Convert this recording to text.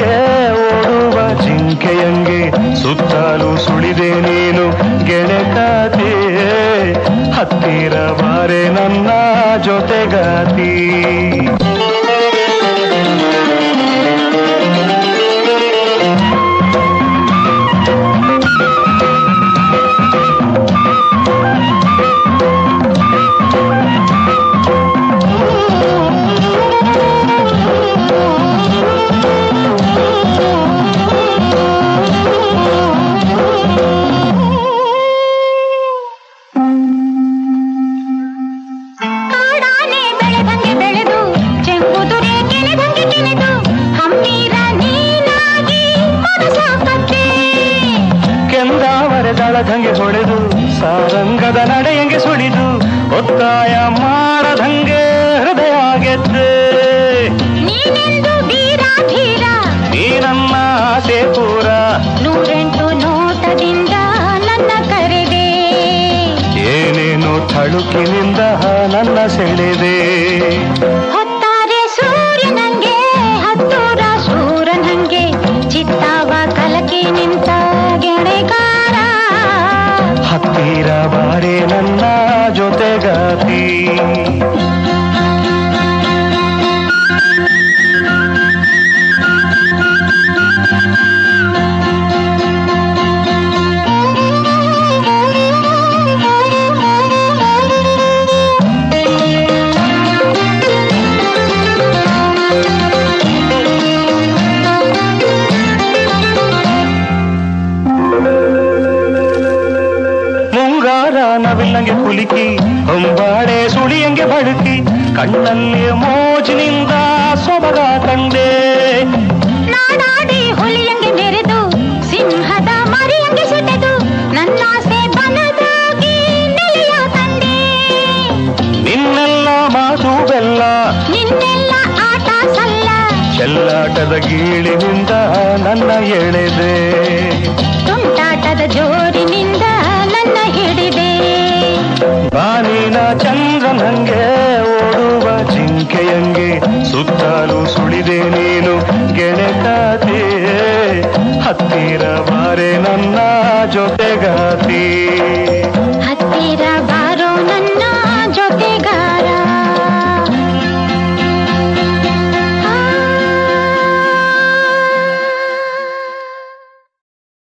ನಂಗೆ ಓಡುವ ಜಿಂಕೆಯಂಗೆ ಸುತ್ತಲೂ ಸುಳಿದೆ ನೀನು ಗೆಳೆಕಾತಿ ಹತ್ತಿರ ಬಾರೆ ನನ್ನ ಜೊತೆಗಾತಿ ಕಾಡಾನೆ ಬೆಳೆದಂಗೆ ಬೆಳೆದು ಚೆಂಬುದುರೆ ಕೆನೆದಂಗೆ ಕೆನೆದು ಹಮ್ಮೀರ ನೀನಾಗಿ ಮನಸ ಕತ್ತೆ ಕೆಂದಾವರೆ ದಳದಂಗೆ ಹೊಡೆದು ಸಾರಂಗದ ನಡೆಯಂಗೆ ಸುಳಿದು ಒತ್ತಾಯ ಮಾಡದಂಗೆ ಹೃದಯ ಗೆದ್ದೆ ನೀನೆಂದು ಧೀರ ಧೀರ ನೀ ನನ್ನ ಆಸೆ ಪೂರ ನೂರೆಂಟು ನೋಟದಿಂದ ನನ್ನ ಕರೆದೆ ಏನೇನು ಥಳುಕಿನಿಂದ ನನ್ನ ಸೆಳೆದೆ ಹೊತ್ತಾರೆ ಸೂರ್ಯನಂಗೆ ಹತ್ತೂರ ಸೂರನಂಗೆ ಚಿತ್ತಾವ ಕಲಕಿ ನಿಂತ ಗೆಳೆಗಾರ ಹತ್ತಿರ ಬಾರೆ ನನ್ನ ಜೊತೆಗಾತಿ ಮುಂಗಾರ ನವಿಲಂಗೆ ಕುಲಿಕಿ ಹೊಂಬಾಳೆ ಸುಳಿಯಂಗೆ ಬಳುಕಿ ಕಣ್ಣಲ್ಲಿ ಮೋಜಿನಿಂದ ಸೊಬಗ ಕಂಡೆ ನಾಡಾಡಿ ಹುಲಿಯಂಗೆ ಮೆರೆದು ಸಿಂಹದ ಮರಿಯಂಗೆ ಸೆಟೆದು ನನ್ನಾಸೆ ಬನದಾಗಿ ನೆಲೆಯ ತಂದೆ ನಿನ್ನೆಲ್ಲ ಮಾತು ಬೆಲ್ಲ ನಿನ್ನೆಲ್ಲ ಆಟ ಸಲ್ಲ ಚೆಲ್ಲಾಟದ ಗೀಳಿನಿಂದ ನನ್ನ ಎಳೆದೆ ತುಂಟಾಟದ ಜೋರಿನಿಂದ ನನ್ನ ಹಿಡಿದೆ ಬಾನಿನ ಚಂದ್ರನಂಗೆ ಓಡುವ ಜಿಂಕೆಯಂಗೆ ಸುತ್ತಲೂ ಸುಳಿದೆ ನೀನು ಗೆಳೆಗಾತಿ ಹತ್ತಿರ ಬಾರೆ ನನ್ನ ಜೊತೆಗಾತಿ ಹತ್ತಿರ ಬಾ